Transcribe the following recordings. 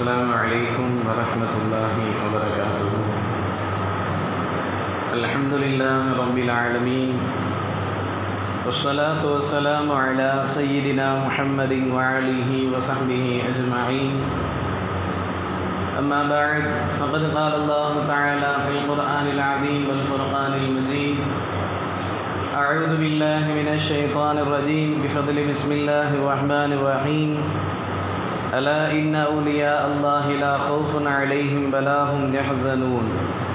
السلام عليكم ورحمة الله وبركاته الحمد لله رب العالمين والصلاة والسلام على سيدنا محمد وعليه وصحبه أجمعين أما بعد فقد قال الله تعالى في القرآن العظيم والفرقان المجيد أعوذ بالله من الشيطان الرجيم بفضل بسم الله الرحمن الرحيم ألا إن أولياء الله لا خوف عليهم ولا هم يحزنون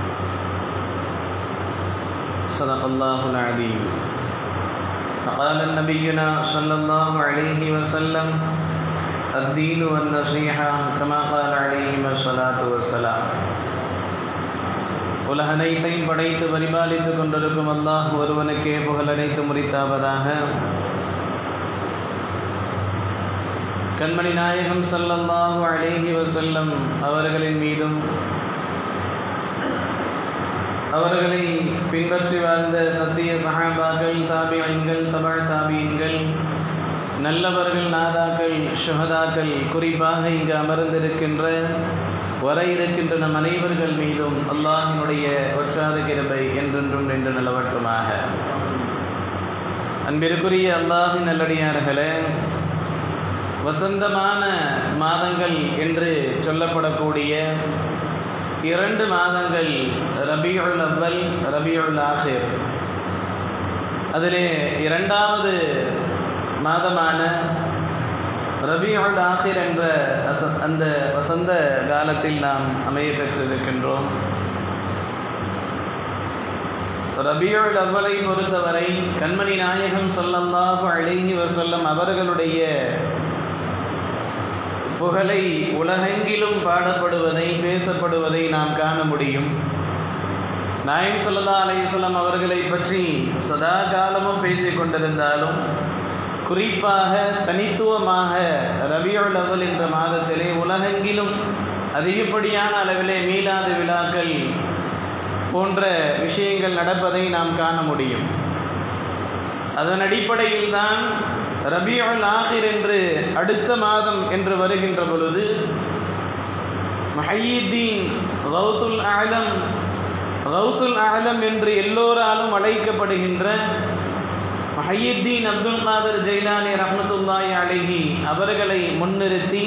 صدق الله العظيم فقال نبينا صلى الله عليه وسلم الدين والنصيحة كما قال عليه الصلاة والسلام உலகனைத்தையும் படைத்து பரிபாலித்துக் கொண்டிருக்கும் அல்லாஹ் ஒருவனுக்கே புகழனைத்து முறித்தாவதாக கண்மணி நாயகம் சல்லல்லாஹு அலேஹி வசல்லம் அவர்களின் மீதும் அவர்களை பின்பற்றி வாழ்ந்த சத்திய சஹாபாக்கள் தாபியன்கள் தமிழ் தாபியன்கள் நல்லவர்கள் நாதாக்கள் சுகதாக்கள் குறிப்பாக இங்கு அமர்ந்திருக்கின்ற வர இருக்கின்ற நம் அனைவர்கள் மீதும் அல்லாஹினுடைய ஒற்றாத கிருபை என்றென்றும் நின்று நிலவட்டுமாக அன்பிற்குரிய அல்லாஹின் நல்லடியார்களே வசந்தமான மாதங்கள் என்று சொல்லப்படக்கூடிய இரண்டு மாதங்கள் ரபியுல் அவ்வல் ரபியுல் ஆசிர் அதிலே இரண்டாவது மாதமான ரபியுல் ஆசிர் என்ற அந்த வசந்த காலத்தில் நாம் அமைய பெற்றிருக்கின்றோம் ரபியுல் அவ்வலை பொறுத்தவரை கண்மணி நாயகம் சொல்லல்லாஹு அழகி வசல்லம் அவர்களுடைய புகழை உலகெங்கிலும் பாடப்படுவதை பேசப்படுவதை நாம் காண முடியும் நாயம் சொல்லதா அலையம் அவர்களை பற்றி சதா காலமும் பேசிக் கொண்டிருந்தாலும் குறிப்பாக தனித்துவமாக ரபியுல் அவல் என்ற மாதத்திலே உலகெங்கிலும் அதிகப்படியான அளவிலே மீளாத விழாக்கள் போன்ற விஷயங்கள் நடப்பதை நாம் காண முடியும் அதன் அடிப்படையில் தான் ரபியுல் ஆஹிர் என்று அடுத்த மாதம் என்று வருகின்ற பொழுது மஹீத்தீன் ரவுத்துல் ஆலம் ரவுத்துல் ஆலம் என்று எல்லோராலும் அழைக்கப்படுகின்ற மஹீத்தீன் அப்துல் காதர் ஜெயிலானி ரஹமத்துல்லாய் அழகி அவர்களை முன்னிறுத்தி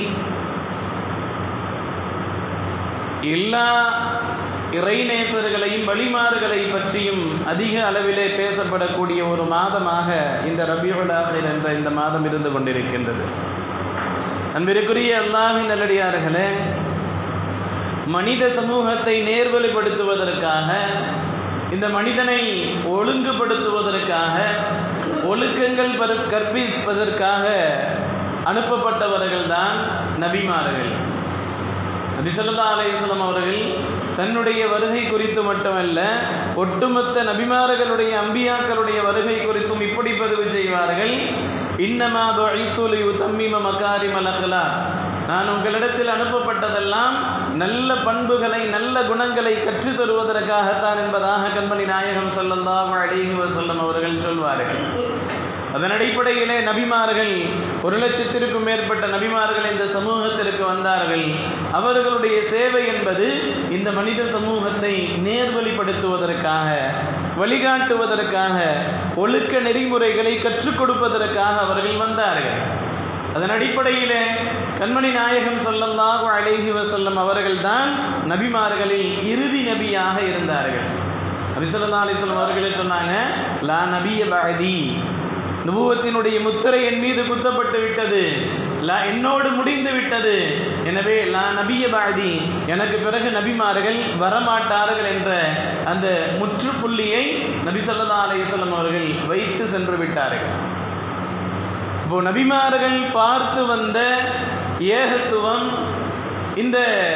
எல்லா இறைநேசர்களையும் வழிமாறுகளை பற்றியும் அதிக அளவிலே பேசப்படக்கூடிய ஒரு மாதமாக இந்த ரபியுல் ஆஹிர் என்ற இந்த மாதம் இருந்து கொண்டிருக்கின்றது அன்பிற்குரிய அல்லாஹின் நல்லடியார்களே மனித சமூகத்தை நேர்வழிப்படுத்துவதற்காக இந்த மனிதனை ஒழுங்குபடுத்துவதற்காக ஒழுக்கங்கள் கற்பிப்பதற்காக அனுப்பப்பட்டவர்கள் தான் நபிமார்கள் நபிசல்லா அலையம் அவர்கள் தன்னுடைய வருகை குறித்து மட்டுமல்ல ஒட்டுமொத்த நபிமார்களுடைய அம்பியாக்களுடைய வருகை குறித்தும் இப்படி பதிவு செய்வார்கள் இன்னமாதோ ஐசூலியு தம்மிம மகாரி மலகலா நான் உங்களிடத்தில் அனுப்பப்பட்டதெல்லாம் நல்ல பண்புகளை நல்ல குணங்களை கற்றுத் தருவதற்காகத்தான் என்பதாக கண்மணி நாயகம் சொல்லல்லாஹு அலிஹி வசல்லம் அவர்கள் சொல்வார்கள் அதன் அடிப்படையிலே நபிமார்கள் ஒரு லட்சத்திற்கும் மேற்பட்ட நபிமார்கள் இந்த சமூகத்திற்கு வந்தார்கள் அவர்களுடைய சேவை என்பது இந்த மனித சமூகத்தை நேர்வழிப்படுத்துவதற்காக வழிகாட்டுவதற்காக ஒழுக்க நெறிமுறைகளை கற்றுக் கொடுப்பதற்காக அவர்கள் வந்தார்கள் அதன் அடிப்படையிலே கண்மணி நாயகம் சொல்லல்லாஹு அலேஹி வசல்லம் அவர்கள்தான் நபிமார்களில் இறுதி நபியாக இருந்தார்கள் நபிசல்லா அலிஸ்லம் அவர்களே சொன்னாங்க லா நபிய பகதி நுபுவத்தினுடைய முத்திரை என் மீது குத்தப்பட்டு விட்டது லா என்னோடு முடிந்து விட்டது எனவே லா நபிய பாதி எனக்கு பிறகு நபிமார்கள் வரமாட்டார்கள் என்ற அந்த முற்றுப்புள்ளியை நபி சொல்லா அலையம் அவர்கள் வைத்து சென்று விட்டார்கள் இப்போ நபிமார்கள் பார்த்து வந்த ஏகத்துவம் இந்த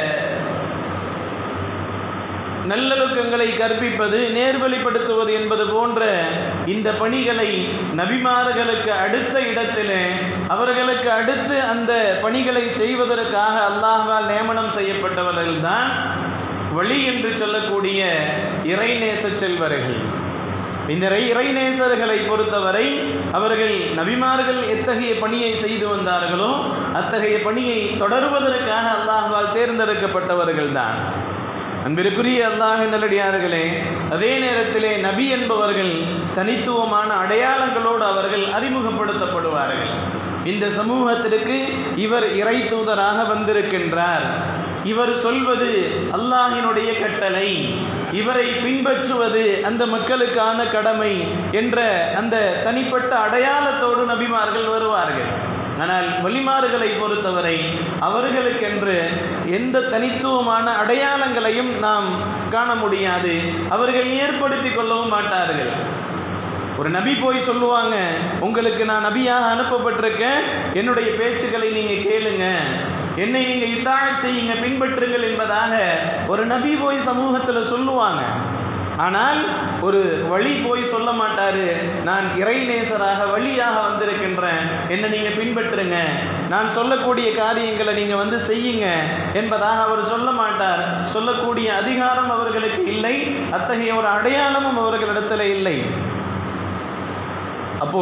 நல்லொழுக்கங்களை கற்பிப்பது நேர்வழிப்படுத்துவது என்பது போன்ற இந்த பணிகளை நபிமார்களுக்கு அடுத்த இடத்திலே அவர்களுக்கு அடுத்து அந்த பணிகளை செய்வதற்காக அல்லாஹால் நியமனம் செய்யப்பட்டவர்கள் தான் வழி என்று சொல்லக்கூடிய இறைநேச செல்வர்கள் இந்த இறை- இறைநேசர்களை பொறுத்தவரை அவர்கள் நபிமார்கள் எத்தகைய பணியை செய்து வந்தார்களோ அத்தகைய பணியை தொடருவதற்காக அல்லாஹ்வால் தேர்ந்தெடுக்கப்பட்டவர்கள் தான் அன்பிற்குரிய அல்லாஹ் நல்லடியார்களே அதே நேரத்திலே நபி என்பவர்கள் தனித்துவமான அடையாளங்களோடு அவர்கள் அறிமுகப்படுத்தப்படுவார்கள் இந்த சமூகத்திற்கு இவர் இறை தூதராக வந்திருக்கின்றார் இவர் சொல்வது அல்லாஹினுடைய கட்டளை இவரை பின்பற்றுவது அந்த மக்களுக்கான கடமை என்ற அந்த தனிப்பட்ட அடையாளத்தோடு நபிமார்கள் வருவார்கள் ஆனால் வழிமாறுகளை பொறுத்தவரை அவர்களுக்கென்று எந்த தனித்துவமான அடையாளங்களையும் நாம் காண முடியாது அவர்கள் ஏற்படுத்தி கொள்ளவும் மாட்டார்கள் ஒரு நபி போய் சொல்லுவாங்க உங்களுக்கு நான் நபியாக அனுப்பப்பட்டிருக்கேன் என்னுடைய பேச்சுக்களை நீங்க கேளுங்க என்னை நீங்க இத்தாழ் செய்யுங்க பின்பற்றுங்கள் என்பதாக ஒரு நபி போய் சமூகத்துல சொல்லுவாங்க ஆனால் ஒரு வழி போய் சொல்ல மாட்டாரு நான் இறைநேசராக வழியாக வந்திருக்கின்றேன் என்ன நீங்க பின்பற்றுங்க நான் சொல்லக்கூடிய காரியங்களை நீங்க வந்து செய்யுங்க என்பதாக அவர் சொல்ல மாட்டார் சொல்லக்கூடிய அதிகாரம் அவர்களுக்கு இல்லை அத்தகைய ஒரு அடையாளமும் அவர்களிடத்துல இல்லை அப்போ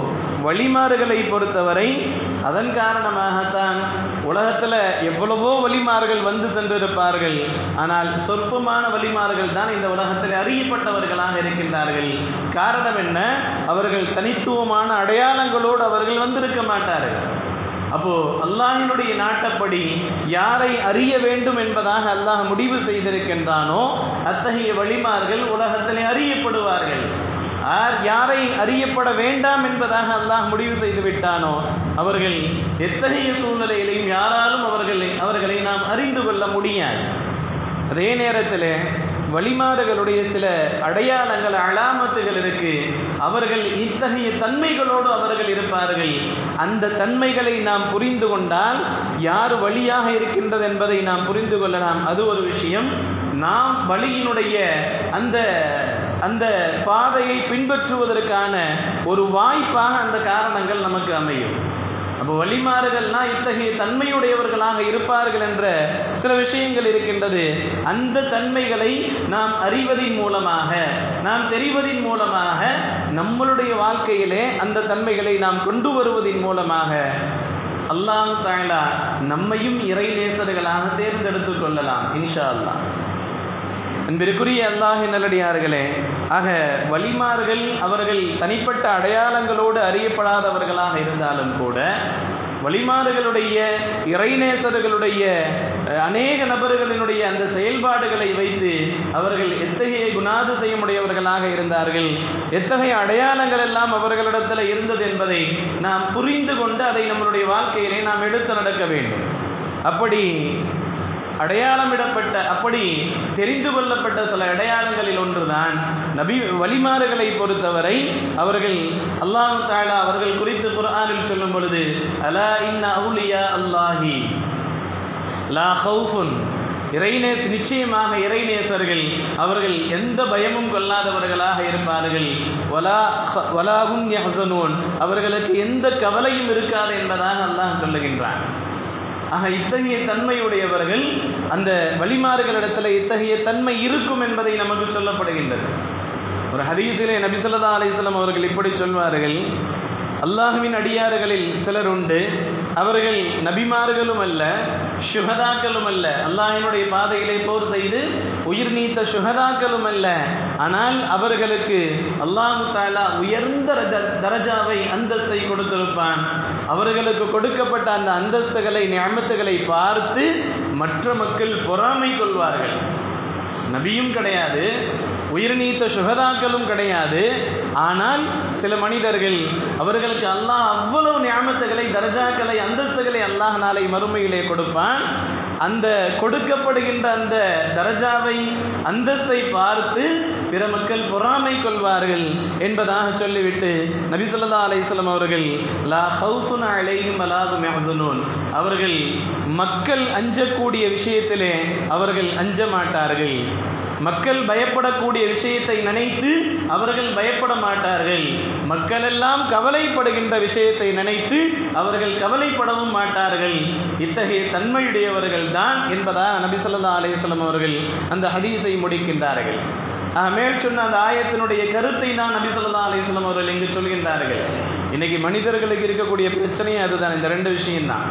வழிமாறுகளை பொறுத்தவரை அதன் காரணமாகத்தான் உலகத்தில் எவ்வளவோ வழிமாறுகள் வந்து சென்றிருப்பார்கள் ஆனால் சொற்பமான வழிமாறுகள் தான் இந்த உலகத்தில் அறியப்பட்டவர்களாக இருக்கின்றார்கள் காரணம் என்ன அவர்கள் தனித்துவமான அடையாளங்களோடு அவர்கள் வந்திருக்க மாட்டார்கள் அப்போ அல்லாஹினுடைய நாட்டப்படி யாரை அறிய வேண்டும் என்பதாக அல்லாஹ் முடிவு செய்திருக்கின்றானோ அத்தகைய வழிமார்கள் உலகத்திலே அறியப்படுவார்கள் யார் யாரை அறியப்பட வேண்டாம் என்பதாக அல்லாஹ் முடிவு செய்து விட்டானோ அவர்கள் எத்தகைய சூழ்நிலையிலையும் யாராலும் அவர்களை அவர்களை நாம் அறிந்து கொள்ள முடியாது அதே நேரத்தில் வழிமாறுகளுடைய சில அடையாளங்கள் அலாமத்துகள் இருக்கு அவர்கள் இத்தகைய தன்மைகளோடு அவர்கள் இருப்பார்கள் அந்த தன்மைகளை நாம் புரிந்து கொண்டால் யார் வழியாக இருக்கின்றது என்பதை நாம் புரிந்து கொள்ளலாம் அது ஒரு விஷயம் நாம் வழியினுடைய அந்த அந்த பாதையை பின்பற்றுவதற்கான ஒரு வாய்ப்பாக அந்த காரணங்கள் நமக்கு அமையும் அப்போ வழிமாறுகள்னா இத்தகைய தன்மையுடையவர்களாக இருப்பார்கள் என்ற சில விஷயங்கள் இருக்கின்றது அந்த தன்மைகளை நாம் அறிவதின் மூலமாக நாம் தெரிவதின் மூலமாக நம்மளுடைய வாழ்க்கையிலே அந்த தன்மைகளை நாம் கொண்டு வருவதின் மூலமாக அல்லாஹ் தாயலா நம்மையும் இறை நேசர்களாக தேர்ந்தெடுத்துக் கொள்ளலாம் இன்ஷா அல்லாஹ் அன்பிற்குரிய அல்லாஹின் நல்லடியார்களே ஆக வழிமார்கள் அவர்கள் தனிப்பட்ட அடையாளங்களோடு அறியப்படாதவர்களாக இருந்தாலும் கூட வழிமாறுகளுடைய இறைநேசர்களுடைய அநேக நபர்களினுடைய அந்த செயல்பாடுகளை வைத்து அவர்கள் எத்தகைய குணாதிசயமுடையவர்களாக இருந்தார்கள் எத்தகைய அடையாளங்கள் எல்லாம் அவர்களிடத்தில் இருந்தது என்பதை நாம் புரிந்து கொண்டு அதை நம்மளுடைய வாழ்க்கையிலே நாம் எடுத்து நடக்க வேண்டும் அப்படி அடையாளமிடப்பட்ட அப்படி தெரிந்து கொள்ளப்பட்ட சில அடையாளங்களில் ஒன்றுதான் நபி வழிமாறுகளை பொறுத்தவரை அவர்கள் அல்லாஹு தாலா அவர்கள் குறித்து குர்ஆனில் சொல்லும் பொழுது அலா இன்ன அவுலியா அல்லாஹி லா ஹவுஃபுன் இறைநேஸ் நிச்சயமாக இறைநேசர்கள் அவர்கள் எந்த பயமும் கொள்ளாதவர்களாக இருப்பார்கள் வலா வலாகும் யஹ்சனூன் அவர்களுக்கு எந்த கவலையும் இருக்காது என்பதாக அல்லாஹ் சொல்லுகின்றான் ஆக இத்தகைய தன்மையுடையவர்கள் அந்த வழிமாறுகளிடத்தில் இத்தகைய தன்மை இருக்கும் என்பதை நமக்கு சொல்லப்படுகின்றது ஒரு ஹதீஸிலே நபி சொல்லா அலிஸ்லாம் அவர்கள் இப்படி சொல்வார்கள் அல்லாஹுவின் அடியாறுகளில் சிலர் உண்டு அவர்கள் நபிமார்களும் அல்ல சுகதாக்களும் அல்ல அல்லாஹினுடைய பாதையிலே போர் செய்து உயிர் நீத்த சுகதாக்களும் அல்ல ஆனால் அவர்களுக்கு அல்லாஹு தாலா உயர்ந்த தரஜாவை அந்தஸ்தை கொடுத்திருப்பான் அவர்களுக்கு கொடுக்கப்பட்ட அந்த அந்தஸ்துகளை ஞாபகத்துகளை பார்த்து மற்ற மக்கள் பொறாமை கொள்வார்கள் நபியும் கிடையாது உயிர் நீத்த சுகதாக்களும் கிடையாது ஆனால் சில மனிதர்கள் அவர்களுக்கு அல்லாஹ் அவ்வளவு ஞாபகத்துகளை தர்ஜாக்களை அந்தஸ்துகளை அல்லாஹ் நாளை மறுமையிலே கொடுப்பான் அந்த கொடுக்கப்படுகின்ற அந்த தரஜாவை அந்தஸ்தை பார்த்து பிற மக்கள் பொறாமை கொள்வார்கள் என்பதாக சொல்லிவிட்டு நபி சொல்லா அலையம் அவர்கள் லா ஹவுசுன் அலையும் அலாது மெஹதுனூன் அவர்கள் மக்கள் அஞ்சக்கூடிய விஷயத்திலே அவர்கள் அஞ்ச மாட்டார்கள் மக்கள் பயப்படக்கூடிய விஷயத்தை நினைத்து அவர்கள் பயப்பட மாட்டார்கள் மக்கள் எல்லாம் கவலைப்படுகின்ற விஷயத்தை நினைத்து அவர்கள் கவலைப்படவும் மாட்டார்கள் இத்தகைய தன்மையுடையவர்கள் தான் என்பதா நபி சொல்லா அலையம் அவர்கள் அந்த ஹதீஸை முடிக்கின்றார்கள் மேல் சொன்ன அந்த ஆயத்தினுடைய கருத்தை தான் நபி சொல்லா அலிஸ்லாம் அவர்கள் இங்கு சொல்கின்றார்கள் இன்னைக்கு மனிதர்களுக்கு இருக்கக்கூடிய பிரச்சனையே அதுதான் இந்த ரெண்டு விஷயம்தான்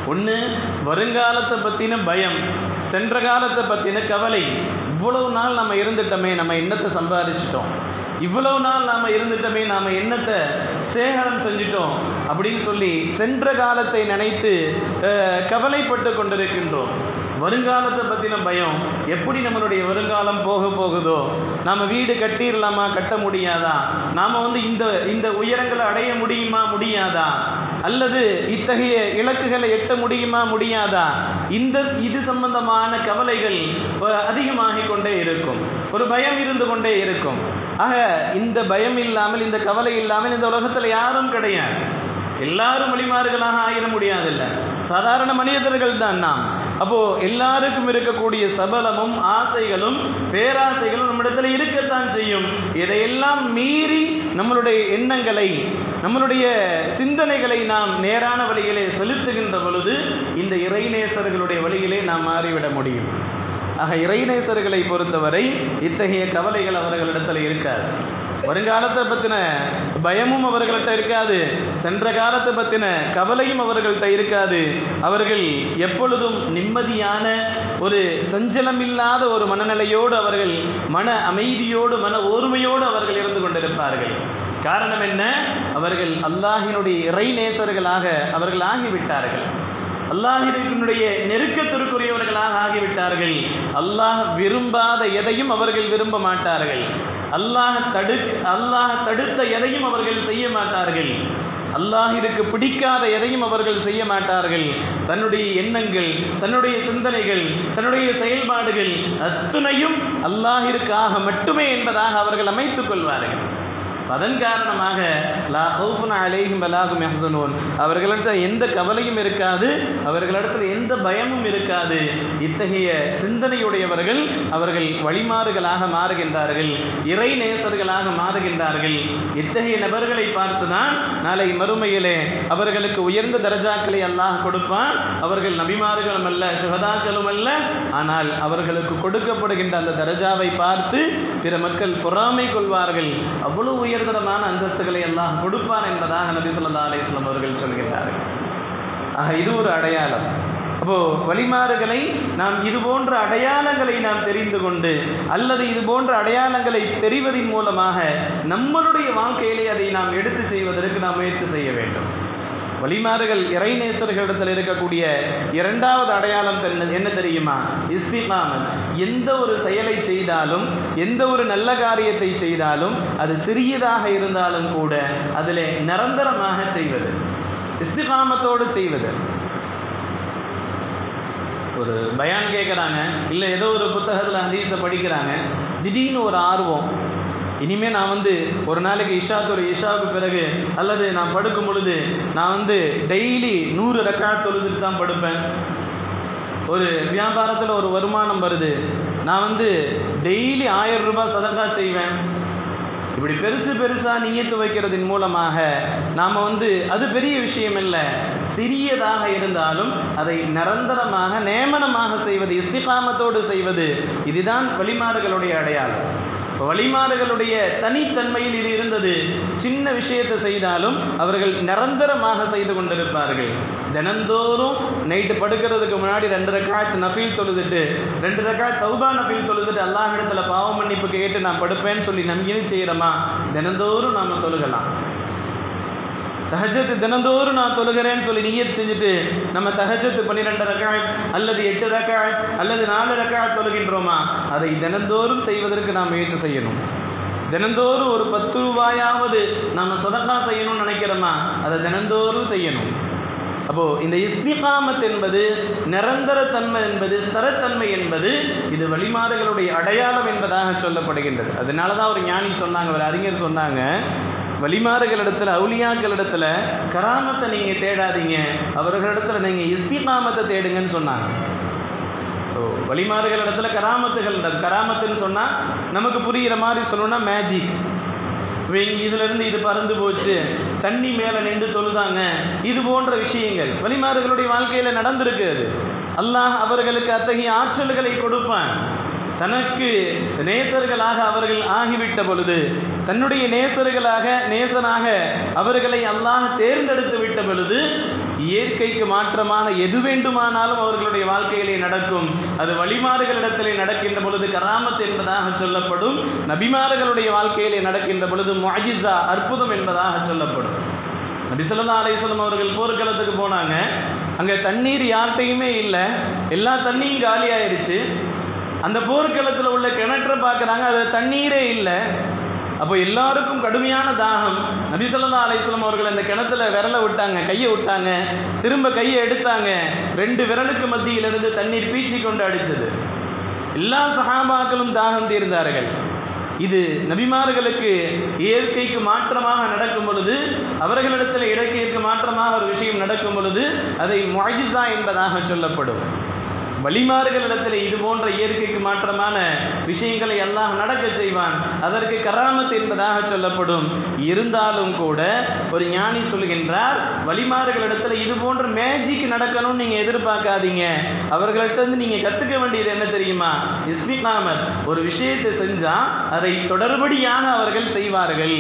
ஒன்று வருங்காலத்தை பற்றின பயம் சென்ற காலத்தை பற்றின கவலை இவ்வளவு நாள் நம்ம இருந்துட்டோமே நம்ம என்னத்தை சம்பாதிச்சிட்டோம் இவ்வளவு நாள் நாம் இருந்துட்டோமே நாம் என்னத்தை சேகரம் செஞ்சிட்டோம் அப்படின்னு சொல்லி சென்ற காலத்தை நினைத்து அஹ், கவலைப்பட்டு கொண்டிருக்கின்றோம் வருங்காலத்தை பற்றின பயம் எப்படி நம்மளுடைய வருங்காலம் போக போகுதோ நாம் வீடு கட்டிடலாமா கட்ட முடியாதா நாம் வந்து இந்த இந்த உயரங்களை அடைய முடியுமா முடியாதா அல்லது இத்தகைய இலக்குகளை எட்ட முடியுமா முடியாதா இந்த இது சம்பந்தமான கவலைகள் அஹ், அதிகமாகிக் கொண்டே இருக்கும் ஒரு பயம் இருந்து கொண்டே இருக்கும் ஆக இந்த பயம் இல்லாமல் இந்த கவலை இல்லாமல் இந்த உலகத்தில் யாரும் கிடையாது எல்லாரும் வழிமாறுகளாக ஆகிட முடியாதில்ல சாதாரண மனிதர்கள் தான் நாம் அப்போ எல்லாருக்கும் இருக்கக்கூடிய சபலமும் ஆசைகளும் பேராசைகளும் நம்மிடத்தில் இருக்கத்தான் செய்யும் இதையெல்லாம் மீறி நம்மளுடைய எண்ணங்களை நம்மளுடைய சிந்தனைகளை நாம் நேரான வழியிலே செலுத்துகின்ற பொழுது இந்த இறைநேசர்களுடைய வழியிலே நாம் மாறிவிட முடியும் ஆக இறைநேசர்களை பொறுத்தவரை இத்தகைய கவலைகள் அவர்களிடத்தில் இருக்காது வருங்காலத்தை பற்றின பயமும் அவர்கள்ட்ட இருக்காது சென்ற காலத்தை பற்றின கவலையும் அவர்கள்ட்ட இருக்காது அவர்கள் எப்பொழுதும் நிம்மதியான ஒரு சஞ்சலமில்லாத ஒரு மனநிலையோடு அவர்கள் மன அமைதியோடு மன ஓர்மையோடு அவர்கள் இருந்து கொண்டிருப்பார்கள் காரணம் என்ன அவர்கள் அல்லாஹினுடைய இறைநேசர்களாக அவர்கள் ஆகிவிட்டார்கள் அல்லாஹினுடைய நெருக்கத்திற்குரியவர்களாக ஆகிவிட்டார்கள் அல்லாஹ் விரும்பாத எதையும் அவர்கள் விரும்ப மாட்டார்கள் அல்லாஹ் தடு அல்லாஹ் தடுத்த எதையும் அவர்கள் செய்ய மாட்டார்கள் அல்லாஹிற்கு பிடிக்காத எதையும் அவர்கள் செய்ய மாட்டார்கள் தன்னுடைய எண்ணங்கள் தன்னுடைய சிந்தனைகள் தன்னுடைய செயல்பாடுகள் அத்துணையும் அல்லாஹிற்காக மட்டுமே என்பதாக அவர்கள் அமைத்துக் கொள்வார்கள் அதன் காரணமாக லா ஹவுஃபுன் அலைஹிம் வலாகும் யஹ்சனூன் அவர்களிடத்தில் எந்த கவலையும் இருக்காது அவர்களிடத்தில் எந்த பயமும் இருக்காது இத்தகைய சிந்தனையுடையவர்கள் அவர்கள் வழிமாறுகளாக மாறுகின்றார்கள் இறை நேசர்களாக மாறுகின்றார்கள் இத்தகைய நபர்களை பார்த்துதான் நாளை மறுமையிலே அவர்களுக்கு உயர்ந்த தரஜாக்களை அல்லாஹ் கொடுப்பான் அவர்கள் நபிமார்களும் அல்ல சுகதாக்களும் அல்ல ஆனால் அவர்களுக்கு கொடுக்கப்படுகின்ற அந்த தரஜாவை பார்த்து பிற மக்கள் பொறாமை கொள்வார்கள் அவ்வளவு உயர்தரமான அந்தஸ்துகளை எல்லாம் கொடுப்பான் என்பதாக நபி சொல்லா அலிஸ்லாம் அவர்கள் சொல்கிறார்கள் ஆக இது ஒரு அடையாளம் அப்போ வழிமாறுகளை நாம் இது போன்ற அடையாளங்களை நாம் தெரிந்து கொண்டு அல்லது இது போன்ற அடையாளங்களை தெரிவதின் மூலமாக நம்மளுடைய வாழ்க்கையிலே அதை நாம் எடுத்து செய்வதற்கு நாம் முயற்சி செய்ய வேண்டும் வழிமாறுகள் இறைநேசர்களிடத்தில் இருக்கக்கூடிய இரண்டாவது அடையாளம் தென்ன- என்ன தெரியுமா இஸ்திகாமத் எந்த ஒரு செயலை செய்தாலும் எந்த ஒரு நல்ல காரியத்தை செய்தாலும் அது சிறியதாக இருந்தாலும் கூட அதில் நிரந்தரமாக செய்வது இஸ்திகாமத்தோடு செய்வது ஒரு பயான் கேட்குறாங்க இல்லை ஏதோ ஒரு புத்தகத்தில் ஹதீஸை படிக்கிறாங்க திடீர்னு ஒரு ஆர்வம் இனிமேல் நான் வந்து ஒரு நாளைக்கு இஷாத்தோட இஷாவுக்கு பிறகு அல்லது நான் படுக்கும் பொழுது நான் வந்து டெய்லி நூறு ரெக்கார்ட் தொழுதுட்டு தான் படுப்பேன் ஒரு வியாபாரத்தில் ஒரு வருமானம் வருது நான் வந்து டெய்லி ஆயிரம் ரூபாய் சதக்கா செய்வேன் இப்படி பெருசு பெருசாக நியத்து வைக்கிறதின் மூலமாக நாம் வந்து அது பெரிய விஷயம் இல்லை சிறியதாக இருந்தாலும் அதை நிரந்தரமாக நியமனமாக செய்வது இஸ்திகாமத்தோடு செய்வது இதுதான் வழிமாறுகளுடைய அடையாளம் இப்ப வழிமாறுகளுடைய தனித்தன்மையில் இது இருந்தது சின்ன விஷயத்தை செய்தாலும் அவர்கள் நிரந்தரமாக செய்து கொண்டிருப்பார்கள் தினந்தோறும் நைட்டு படுக்கிறதுக்கு முன்னாடி ரெண்டு ரக்காத் நஃபீல் தொழுதுட்டு ரெண்டு ரக்காத் தௌபா நஃபீல் தொழுதுட்டு அல்லாஹிடத்துல பாவ மன்னிப்பு கேட்டு நான் படுப்பேன்னு சொல்லி நம்பியும் செய்கிறோமா தினந்தோறும் நாம தொழுகலாம் தஹஜத்து தினந்தோறும் நான் தொழுகிறேன்னு சொல்லி நியத் செஞ்சுட்டு நம்ம தஹஜத்து பன்னிரெண்டு ரக்காத் அல்லது எட்டு ரக்காத் அல்லது நாலு ரக்காத் தொழுகின்றோமா அதை தினந்தோறும் செய்வதற்கு நாம் முயற்சி செய்யணும் தினந்தோறும் ஒரு பத்து ரூபாயாவது நம்ம சதக்கா செய்யணும்னு நினைக்கிறோமா அதை தினந்தோறும் செய்யணும் அப்போ இந்த இஸ்திகாமத் என்பது நிரந்தர தன்மை என்பது ஸ்தரத்தன்மை என்பது இது வழிமாறுகளுடைய அடையாளம் என்பதாக சொல்லப்படுகின்றது அதனால தான் ஒரு ஞானி சொன்னாங்க ஒரு அறிஞர் சொன்னாங்க வழிமாறுகளிடத்துல அவுலியாக்களிடத்துல கராமத்தை நீங்க தேடாதீங்க அவர்களிடத்துல நீங்க இஸ்திகாமத்தை தேடுங்கன்னு சொன்னாங்க ஓ வழிமாறுகள் இடத்துல கராமத்துகள் உண்டு. கராமத்துன்னு சொன்னால் நமக்கு புரிகிற மாதிரி சொல்லணும்னா மேஜிக் இதுல இருந்து இது பறந்து போச்சு தண்ணி மேலே நின்று தொழுதாங்க இது போன்ற விஷயங்கள் வழிமாறுகளுடைய வாழ்க்கையில் நடந்திருக்கு அது அல்லாஹ் அவர்களுக்கு அத்தகைய ஆற்றல்களை கொடுப்பான் தனக்கு நேசர்களாக அவர்கள் ஆகிவிட்ட பொழுது தன்னுடைய நேசர்களாக நேசனாக அவர்களை அல்லாஹ் தேர்ந்தெடுத்து விட்ட பொழுது இயற்கைக்கு மாற்றமான எது வேண்டுமானாலும் அவர்களுடைய வாழ்க்கையிலே நடக்கும் அது வழிமாறுகளிடத்திலே நடக்கின்ற பொழுது கராமத் என்பதாக சொல்லப்படும் நபிமார்களுடைய வாழ்க்கையிலே நடக்கின்ற பொழுது முஅஜிஸா அற்புதம் என்பதாக சொல்லப்படும் நபி ஸல்லல்லாஹு அலைஹி வஸல்லம் அவர்கள் போர்க்களத்துக்கு போனாங்க அங்கே தண்ணீர் யார்கிட்டையுமே இல்லை எல்லா தண்ணியும் காலி ஆயிருச்சு அந்த போர்க்களத்தில் உள்ள கிணற்றை பார்க்குறாங்க அது தண்ணீரே இல்லை அப்போ எல்லாருக்கும் கடுமையான தாகம் நபி ஸல்லல்லாஹு அலைஹி வஸல்லம் அவர்கள் அந்த கிணத்துல விரலை விட்டாங்க கையை விட்டாங்க திரும்ப கையை எடுத்தாங்க ரெண்டு விரலுக்கு மத்தியிலிருந்து தண்ணீர் பீச்சி கொண்டு அடித்தது எல்லா சஹாபாக்களும் தாகம் தீர்ந்தார்கள் இது நபிமார்களுக்கு இயற்கைக்கு மாற்றமாக நடக்கும் பொழுது அவர்களிடத்தில் இயற்கைக்கு மாற்றமாக ஒரு விஷயம் நடக்கும் பொழுது அதை முஅஜிஸா என்பதாக சொல்லப்படும் வழிமாறுகளிடத்தில் இது போன்ற இயற்கைக்கு மாற்றமான விஷயங்களை எல்லாம் நடக்க செய்வான் அதற்கு கராமத் என்பதாக சொல்லப்படும் இருந்தாலும் கூட ஒரு ஞானி சொல்கின்றார் வழிமாறுகளிடத்தில் இது போன்ற மேஜிக் நடக்கணும்னு நீங்க எதிர்பார்க்காதீங்க அவர்கள்ட்ட இருந்து நீங்க கத்துக்க வேண்டியது என்ன தெரியுமா இஸ்மிகாமத் ஒரு விஷயத்தை செஞ்சா அதை தொடர்படியாக அவர்கள் செய்வார்கள்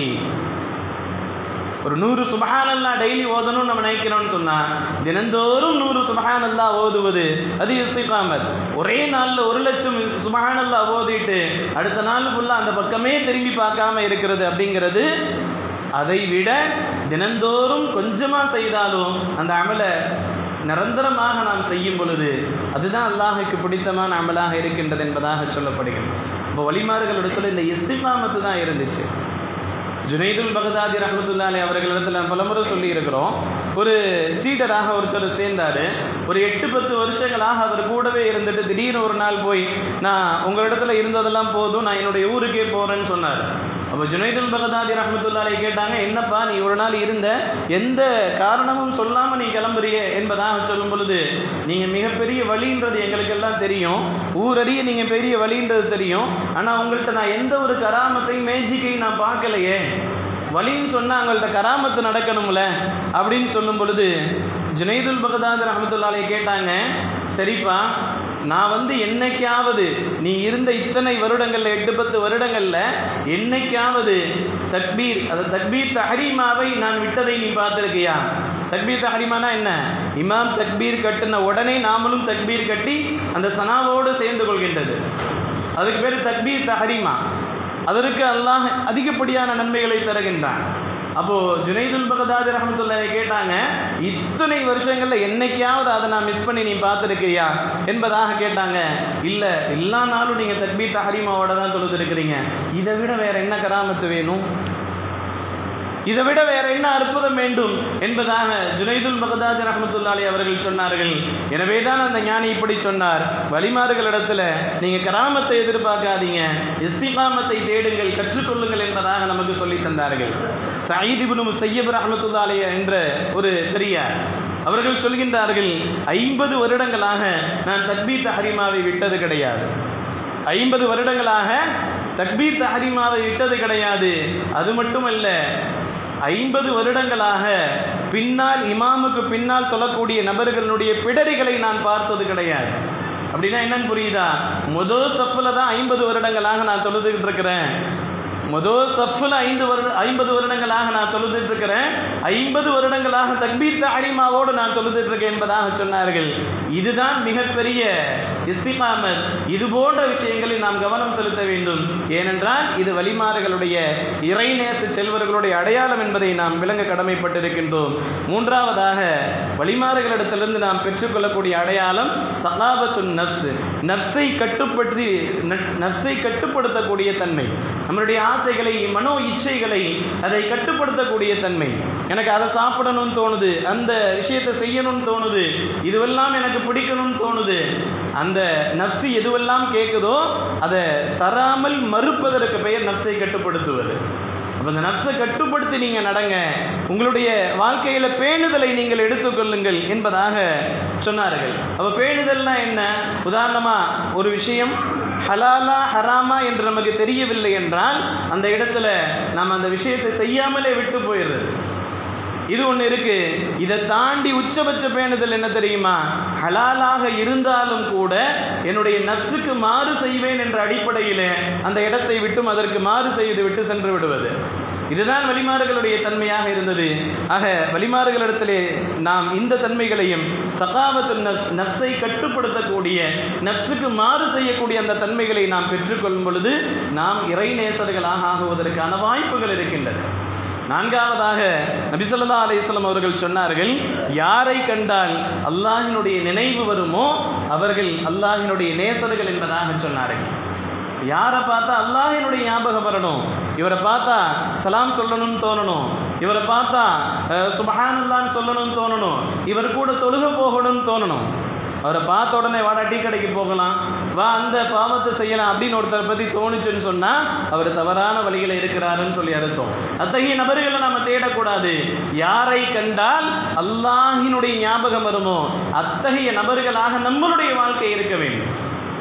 ஒரு நூறு சுபஹானல்லா டெய்லி ஓதணும்னு நம்ம நினைக்கிறோம்னு சொன்னா தினந்தோறும் நூறு சுபஹானல்லா ஓதுவது அது இஸ்திகாமத் ஒரே நாள்ல ஒரு லட்சம் சுபஹானல்லா ஓதிட்டு அடுத்த நாள் ஃபுல்லா அந்த பக்கமே திரும்பி பார்க்காம இருக்கிறது அப்படிங்கிறது அதை விட தினந்தோறும் கொஞ்சமா செய்தாலும் அந்த அமலை நிரந்தரமாக நாம் செய்யும் பொழுது அதுதான் அல்லாஹுக்கு பிடித்தமான அமலாக இருக்கின்றது என்பதாக சொல்லப்படுகிறது இப்போ வழிமாறுகளிடத்துல இந்த இஸ்திகாமத்து தான் இருந்துச்சு ஜுனைதுல் பகதாதி ரஹமத்துல்லாலே அவர்களிடத்தில் நான் பலமுறை சொல்லி இருக்கிறோம் ஒரு சீடராக ஒருத்தர் சேர்ந்தாரு ஒரு எட்டு பத்து வருஷங்களாக அவர் கூடவே இருந்துட்டு திடீர்னு ஒரு நாள் போய் நான் உங்களிடத்துல இருந்ததெல்லாம் போதும் நான் என்னுடைய ஊருக்கே போறேன்னு சொன்னார் அப்போ ஜுனைதுல் பகதாதி ரஹமத்துல்லாலே கேட்டாங்க என்னப்பா நீ ஒரு நாள் இருந்த எந்த காரணமும் சொல்லாம நீ கிளம்புறிய என்பதாக சொல்லும் பொழுது நீங்க மிகப்பெரிய வழின்றது எங்களுக்கெல்லாம் தெரியும் ஊரறிய நீங்க பெரிய வழின்றது தெரியும் ஆனா உங்கள்கிட்ட நான் எந்த ஒரு கராமத்தையும் மேஜிக்கையும் நான் பார்க்கலையே வலின்னு சொன்னா அவங்கள்ட்ட கராமத்து நடக்கணும்ல அப்படின்னு சொல்லும் பொழுது ஜுனைதுல் பகதாத் ரஹமத்துல்லாலே கேட்டாங்க சரிப்பா நான் வந்து என்னைக்காவது நீ இருந்த இத்தனை வருடங்கள்ல எட்டு பத்து வருடங்கள்ல என்னைக்காவது தக்பீர் அது தக்பீர் தஹரீமாவை நான் விட்டதை நீ பார்த்திருக்கியா தக்பீர் தஹரீமானா என்ன இமாம் தக்பீர் கட்டின உடனே நாமளும் தக்பீர் கட்டி அந்த சனாவோடு சேர்ந்து கொள்கின்றது அதுக்கு பேர் தக்பீர் தஹரீமா அதற்கு அல்லாஹ் அதிகப்படியான நன்மைகளை தருகின்றான் அப்போ ஜுனைதுல் பகதாதி ரஹமத்துல்லாஹி கேட்டாங்க இத்தனை வருஷங்கள்ல என்னைக்காவது அதை நான் மிஸ் பண்ணி நீ பார்த்துருக்கியா என்பதாக கேட்டாங்க இல்ல எல்லா நாளும் நீங்க தக்பீர் தஹரீமாவோட தான் தொழுதுருக்கிறீங்க இதை விட வேற என்ன கராமத்து வேணும் இதை விட வேற என்ன அற்புதம் வேண்டும் என்பதாக ஜுனைதுல் பகதாத் ரஹமத்துல்லாலி அவர்கள் சொன்னார்கள் எனவே தான் அந்த ஞானி இப்படி சொன்னார் வழிமாறுகளிடத்துல நீங்க கராமத்தை எதிர்பார்க்காதீங்க இஸ்திகாமத்தை தேடுங்கள் கற்றுக்கொள்ளுங்கள் என்பதாக நமக்கு சொல்லி தந்தார்கள் சயீத் இப்னு முசையப் ரஹமத்துல்லாலி என்ற ஒரு பெரியார் அவர்கள் சொல்கின்றார்கள் ஐம்பது வருடங்களாக நான் தக்பீர் தஹரிமாவை விட்டது கிடையாது ஐம்பது வருடங்களாக தக்பீர் தஹரிமாவை விட்டது கிடையாது அது மட்டுமல்ல ஐம்பது வருடங்களாக பின்னால் இமாமுக்கு பின்னால் சொல்லக்கூடிய நபர்களுடைய பிடரிகளை நான் பார்த்தது கிடையாது அப்படின்னா என்னன்னு புரியுதா முதல் சப்புல தான் ஐம்பது வருடங்களாக நான் தொழுதுகிட்டு இருக்கிறேன் முதல் சப்புல ஐந்து வருட ஐம்பது வருடங்களாக நான் தொழுதுட்டு இருக்கிறேன் ஐம்பது வருடங்களாக தக்பீர் தாரிமாவோடு நான் தொழுதுட்டு இருக்கேன் என்பதாக சொன்னார்கள் இதுதான் மிகப்பெரிய இஸ்திகாமத் இது போன்ற விஷயங்களில் நாம் கவனம் செலுத்த வேண்டும் ஏனென்றால் இது வழிமாறுகளுடைய இறைநேச செல்வர்களுடைய அடையாளம் என்பதை நாம் விளங்க கடமைப்பட்டிருக்கின்றோம் மூன்றாவதாக வழிமாறுகளிடத்திலிருந்து நாம் பெற்றுக்கொள்ளக்கூடிய அடையாளம் சகாபத்து நப்சு நப்சை கட்டுப்படுத்தி நப்சை கட்டுப்படுத்தக்கூடிய தன்மை நம்மளுடைய ஆசைகளை மனோ இச்சைகளை அதை கட்டுப்படுத்தக்கூடிய தன்மை எனக்கு அதை சாப்பிடணும்னு தோணுது அந்த விஷயத்தை செய்யணும்னு தோணுது இதுவெல்லாம் எனக்கு பிடிக்கணும்னு தோணுது அந்த நப்சு எதுவெல்லாம் கேட்குதோ அதை தராமல் மறுப்பதற்கு பெயர் நப்சை கட்டுப்படுத்துவது அப்போ அந்த நப்சை கட்டுப்படுத்தி நீங்கள் நடங்க உங்களுடைய வாழ்க்கையில் பேணுதலை நீங்கள் எடுத்துக்கொள்ளுங்கள் என்பதாக சொன்னார்கள் அப்போ பேணுதல்னா என்ன உதாரணமாக ஒரு விஷயம் ஹலாலா ஹராமா என்று நமக்கு தெரியவில்லை என்றால் அந்த இடத்துல நாம் அந்த விஷயத்தை செய்யாமலே விட்டு போயிடுறது இது ஒன்று இருக்கு இதை தாண்டி உச்சபட்ச பேணுதல் என்ன தெரியுமா ஹலாலாக இருந்தாலும் கூட என்னுடைய நப்சுக்கு மாறு செய்வேன் என்ற அடிப்படையில் அந்த இடத்தை விட்டும் அதற்கு மாறு செய்து விட்டு சென்று விடுவது இதுதான் வழிமாறுகளுடைய தன்மையாக இருந்தது ஆக வழிமாறுகளிடத்திலே நாம் இந்த தன்மைகளையும் சகாவத்து நப்சை கட்டுப்படுத்தக்கூடிய நப்சுக்கு மாறு செய்யக்கூடிய அந்த தன்மைகளை நாம் பெற்றுக்கொள்ளும் பொழுது நாம் இறைநேசர்களாக ஆகுவதற்கான வாய்ப்புகள் இருக்கின்றன நான்காவதாக நபிசல்லா அலிஸ்லாம் அவர்கள் சொன்னார்கள் யாரை கண்டால் அல்லாஹினுடைய நினைவு வருமோ அவர்கள் அல்லாஹினுடைய நேசர்கள் என்பதாக சொன்னார்கள் யாரை பார்த்தா அல்லாஹினுடைய ஞாபகம் வரணும் இவரை பார்த்தா சலாம் சொல்லணும்னு தோணணும் இவரை பார்த்தா சுபஹானல்லான்னு சொல்லணும்னு தோணணும் இவர் கூட தொழுக போகணும்னு தோணணும் அவரை பார்த்த உடனே வாடா டீ கடைக்கு போகலாம் வா அந்த பாவத்தை செய்யலாம் அப்படின்னு ஒருத்தரை பற்றி தோணுச்சுன்னு சொன்னால் அவர் தவறான வழியில் இருக்கிறாருன்னு சொல்லி அர்த்தம் அத்தகைய நபர்களை நம்ம தேடக்கூடாது யாரை கண்டால் அல்லாஹினுடைய ஞாபகம் வருமோ அத்தகைய நபர்களாக நம்மளுடைய வாழ்க்கை இருக்க வேண்டும்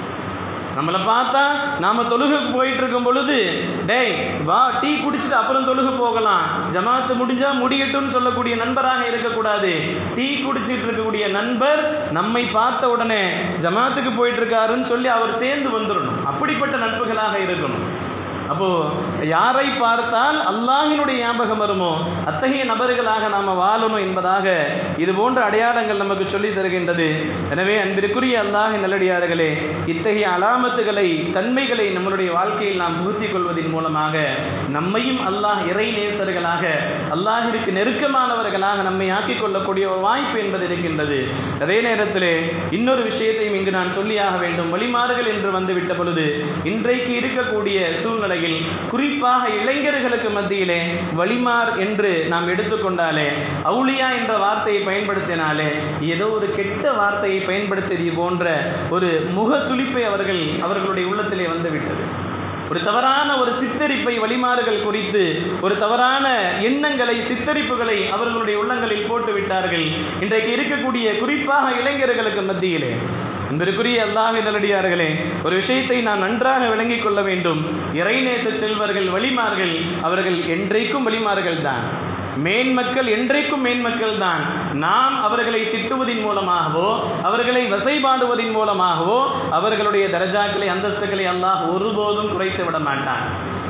நம்மளை பார்த்தா நாம தொழுகைக்கு போயிட்டு இருக்கும் பொழுது டேய் வா டீ குடிச்சிட்டு அப்புறம் தொழுகை போகலாம் ஜமாத்து முடிஞ்சா முடியட்டும்னு சொல்லக்கூடிய நண்பராக இருக்கக்கூடாது டீ குடிச்சிட்டு இருக்கக்கூடிய நண்பர் நம்மை பார்த்த உடனே ஜமாத்துக்கு போயிட்டு இருக்காருன்னு சொல்லி அவர் சேர்ந்து வந்துடணும் அப்படிப்பட்ட நட்புகளாக இருக்கணும் அப்போ யாரை பார்த்தால் அல்லாஹினுடைய ஞாபகம் வருமோ அத்தகைய நபர்களாக நாம வாழணும் என்பதாக இது போன்ற அடையாளங்கள் நமக்கு சொல்லி தருகின்றது எனவே அன்பிற்குரிய அல்லாஹ் நல்லடியார்களே இத்தகைய அலாமத்துகளை தன்மைகளை நம்மளுடைய வாழ்க்கையில் நாம் புகுத்திக் கொள்வதன் மூலமாக நம்மையும் அல்லாஹ் இறை நேசர்களாக அல்லாஹிற்கு நெருக்கமானவர்களாக நம்மை ஆக்கிக் கொள்ளக்கூடிய ஒரு வாய்ப்பு என்பது இருக்கின்றது அதே நேரத்தில் இன்னொரு விஷயத்தையும் இங்கு நான் சொல்லியாக வேண்டும் வழிமாறுகள் என்று வந்துவிட்ட பொழுது இன்றைக்கு இருக்கக்கூடிய சூழ்நிலை நிலையில் குறிப்பாக இளைஞர்களுக்கு மத்தியிலே வழிமார் என்று நாம் எடுத்துக்கொண்டாலே அவுளியா என்ற வார்த்தையை பயன்படுத்தினாலே ஏதோ ஒரு கெட்ட வார்த்தையை பயன்படுத்தியது போன்ற ஒரு முக துளிப்பை அவர்கள் அவர்களுடைய உள்ளத்திலே வந்துவிட்டது ஒரு தவறான ஒரு சித்தரிப்பை வழிமாறுகள் குறித்து ஒரு தவறான எண்ணங்களை சித்தரிப்புகளை அவர்களுடைய உள்ளங்களில் போட்டு விட்டார்கள் இன்றைக்கு இருக்கக்கூடிய குறிப்பாக இளைஞர்களுக்கு மத்தியிலே அன்பிற்குரிய அல்லாஹி நல்லடியார்களே ஒரு விஷயத்தை நான் நன்றாக விளங்கிக் கொள்ள வேண்டும் இறைநேச செல்வர்கள் வழிமார்கள் அவர்கள் என்றைக்கும் வழிமார்கள் தான் மேன்மக்கள் என்றைக்கும் மேன்மக்கள் தான் நாம் அவர்களை திட்டுவதன் மூலமாகவோ அவர்களை வசைபாடுவதன் மூலமாகவோ அவர்களுடைய தரஜாக்களை அந்தஸ்துகளை அல்லாஹ் ஒருபோதும் குறைத்து விட மாட்டான்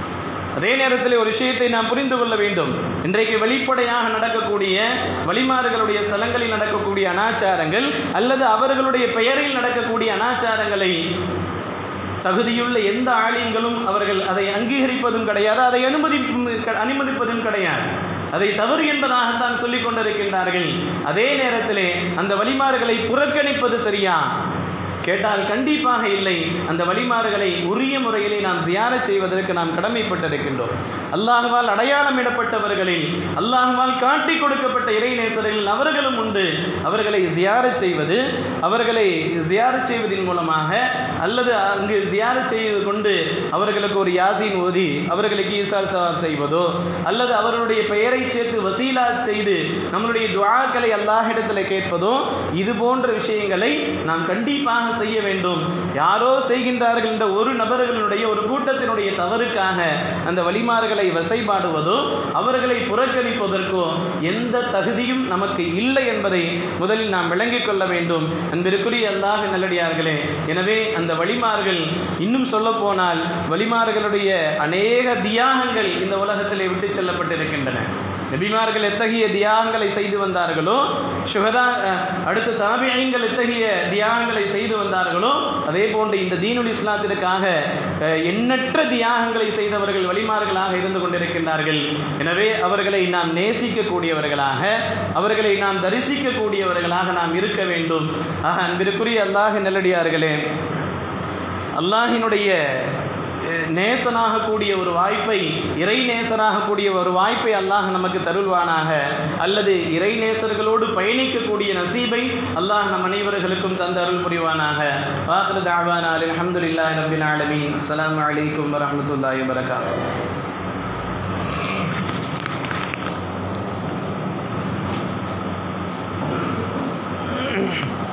அதே நேரத்தில் ஒரு விஷயத்தை நாம் புரிந்து கொள்ள வேண்டும் இன்றைக்கு வெளிப்படையாக நடக்கக்கூடிய வழிமாறுகளுடைய ஸ்தலங்களில் நடக்கக்கூடிய அனாச்சாரங்கள் அல்லது அவர்களுடைய பெயரில் நடக்கக்கூடிய அனாச்சாரங்களை தகுதியுள்ள எந்த ஆலயங்களும் அவர்கள் அதை அங்கீகரிப்பதும் கிடையாது அதை அனுமதி அனுமதிப்பதும் கிடையாது அதை தவறு என்பதாகத்தான் சொல்லிக் கொண்டிருக்கின்றார்கள் அதே நேரத்திலே அந்த வழிமாறுகளை புறக்கணிப்பது சரியா கேட்டால் கண்டிப்பாக இல்லை அந்த வழிமாறுகளை உரிய முறையிலே நாம் தியான செய்வதற்கு நாம் கடமைப்பட்டிருக்கின்றோம் அல்லாஹுவால் அடையாளமிடப்பட்டவர்களில் அல்லாஹுவால் காட்டி கொடுக்கப்பட்ட இறைநேசர்கள் அவர்களும் உண்டு அவர்களை தியார செய்வது அவர்களை தியார செய்வதன் மூலமாக அல்லது அங்கு தியார செய்து கொண்டு அவர்களுக்கு ஒரு யாசின் ஓதி அவர்களுக்கு ஈசால் சவாப் செய்வதோ அல்லது அவர்களுடைய பெயரை சேர்த்து வசீலா செய்து நம்மளுடைய துவாக்களை அல்லாஹிடத்தில் கேட்பதோ இது போன்ற விஷயங்களை நாம் கண்டிப்பாக செய்ய வேண்டும் யாரோ செய்கின்றார்கள் என்ற ஒரு நபர்களுடைய ஒரு கூட்டத்தினுடைய தவறுக்காக அந்த வழிமாறுகளை வசைபாடுவதோ அவர்களை புறக்கணிப்பதற்கோ எந்த தகுதியும் நமக்கு இல்லை என்பதை முதலில் நாம் விளங்கிக் கொள்ள வேண்டும் அன்பிற்குரிய அல்லாஹ் நல்லடியார்களே எனவே அந்த வழிமார்கள் இன்னும் சொல்ல போனால் வழிமார்களுடைய அநேக தியாகங்கள் இந்த உலகத்திலே விட்டு செல்லப்பட்டிருக்கின்றன நபிமார்கள் எத்தகைய தியாகங்களை செய்து வந்தார்களோ சுகதா அடுத்த தாபியங்கள் எத்தகைய தியாகங்களை செய்து வந்தார்களோ அதே போன்று இந்த தீனுல் இஸ்லாத்திற்காக எண்ணற்ற தியாகங்களை செய்தவர்கள் வழிமார்களாக இருந்து கொண்டிருக்கின்றார்கள் எனவே அவர்களை நாம் நேசிக்கக்கூடியவர்களாக அவர்களை நாம் தரிசிக்கக்கூடியவர்களாக நாம் இருக்க வேண்டும் ஆக அன்பிற்குரிய அல்லாஹ் நல்லடியார்களே அல்லாஹினுடைய நேசனாக கூடிய ஒரு வாய்ப்பை இறை நேசனாக கூடிய ஒரு வாய்ப்பை அல்லாஹ் நமக்கு தருள்வானாக அல்லது இறை நேசர்களோடு பயணிக்கக்கூடிய நசீபை அல்லாஹ் நம் அனைவர்களுக்கும் தந்து அருள் புரிவானாக வாசல் தாவானா அலமதுல்லா ரபின் ஆலமீன் அஸ்லாம் வலைக்கம் வரமத்துல்லாஹி வரகாத்து